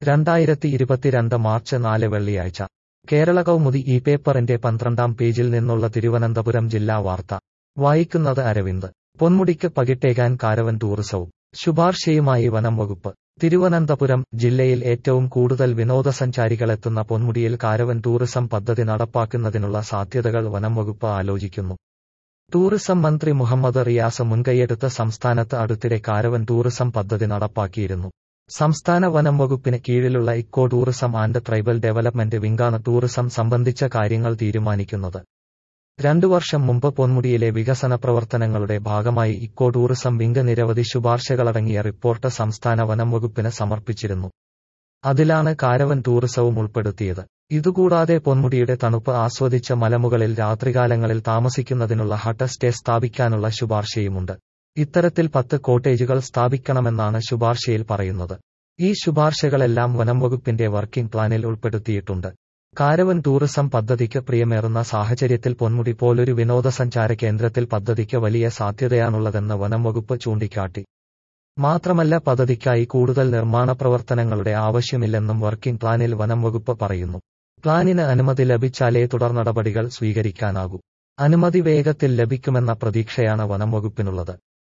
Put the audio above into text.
രണ്ടായിരത്തി ഇരുപത്തിരണ്ട് മാർച്ച് നാല് വെള്ളിയാഴ്ച കേരള കൗമുദി ഈ പേപ്പറിന്റെ പന്ത്രണ്ടാം പേജിൽ നിന്നുള്ള തിരുവനന്തപുരം ജില്ലാ വാർത്ത വായിക്കുന്നത് അരവിന്ദ് പൊന്മുടിക്ക് പകിട്ടേകാൻ കാരവൻ ടൂറിസവും ശുപാർശയുമായി വനം വകുപ്പ് തിരുവനന്തപുരം ജില്ലയിൽ ഏറ്റവും കൂടുതൽ വിനോദസഞ്ചാരികളെത്തുന്ന പൊന്മുടിയിൽ കാരവൻ ടൂറിസം പദ്ധതി നടപ്പാക്കുന്നതിനുള്ള സാധ്യതകൾ വനം വകുപ്പ് ആലോചിക്കുന്നു ടൂറിസം മന്ത്രി മുഹമ്മദ് റിയാസ് മുൻകൈയെടുത്ത് സംസ്ഥാനത്ത് അടുത്തിടെ കാരവൻ ടൂറിസം പദ്ധതി നടപ്പാക്കിയിരുന്നു സംസ്ഥാന വനം വകുപ്പിന് കീഴിലുള്ള eco tourism and tribal development വിംഗാണ് ടൂറിസം സംബന്ധിച്ച കാര്യങ്ങൾ തീരുമാനിക്കുന്നത് രണ്ടു വർഷം മുമ്പ് പൊന്മുടിയിലെ വികസന പ്രവർത്തനങ്ങളുടെ ഭാഗമായി ഇക്കോ ടൂറിസം വിംഗ് നിരവധി ശുപാർശകളടങ്ങിയ റിപ്പോർട്ട് സംസ്ഥാന വനം വകുപ്പിന് സമർപ്പിച്ചിരുന്നു അതിലാണ് കാരവൻ ടൂറിസവും ഉൾപ്പെടുത്തിയത് ഇതുകൂടാതെ പൊന്മുടിയുടെ തണുപ്പ് ആസ്വദിച്ച മലമുകളിൽ രാത്രികാലങ്ങളിൽ താമസിക്കുന്നതിനുള്ള ഹട്ട് സ്റ്റേ സ്ഥാപിക്കാനുള്ള ശുപാർശയുമുണ്ട് ഇത്തരത്തിൽ പത്ത് കോട്ടേജുകൾ സ്ഥാപിക്കണമെന്നാണ് ശുപാർശയിൽ പറയുന്നത് ഈ ശുപാർശകളെല്ലാം വനം വകുപ്പിന്റെ വർക്കിംഗ് പ്ലാനിൽ ഉൾപ്പെടുത്തിയിട്ടുണ്ട് കാരവൻ ടൂറിസം പദ്ധതിക്ക് പ്രിയമേറുന്ന സാഹചര്യത്തിൽ പൊന്മുടി പോലൊരു വിനോദസഞ്ചാര കേന്ദ്രത്തിൽ പദ്ധതിക്ക് വലിയ സാധ്യതയാണുള്ളതെന്ന് വനം വകുപ്പ് ചൂണ്ടിക്കാട്ടി മാത്രമല്ല പദ്ധതിക്കായി കൂടുതൽ നിർമ്മാണ പ്രവർത്തനങ്ങളുടെ ആവശ്യമില്ലെന്നും വർക്കിംഗ് പ്ലാനിൽ വനം വകുപ്പ് പറയുന്നു പ്ലാനിന് അനുമതി ലഭിച്ചാലേ തുടർ നടപടികൾ സ്വീകരിക്കാനാകൂ അനുമതി വേഗത്തിൽ ലഭിക്കുമെന്ന പ്രതീക്ഷയാണ് വനം വകുപ്പിനുള്ളത്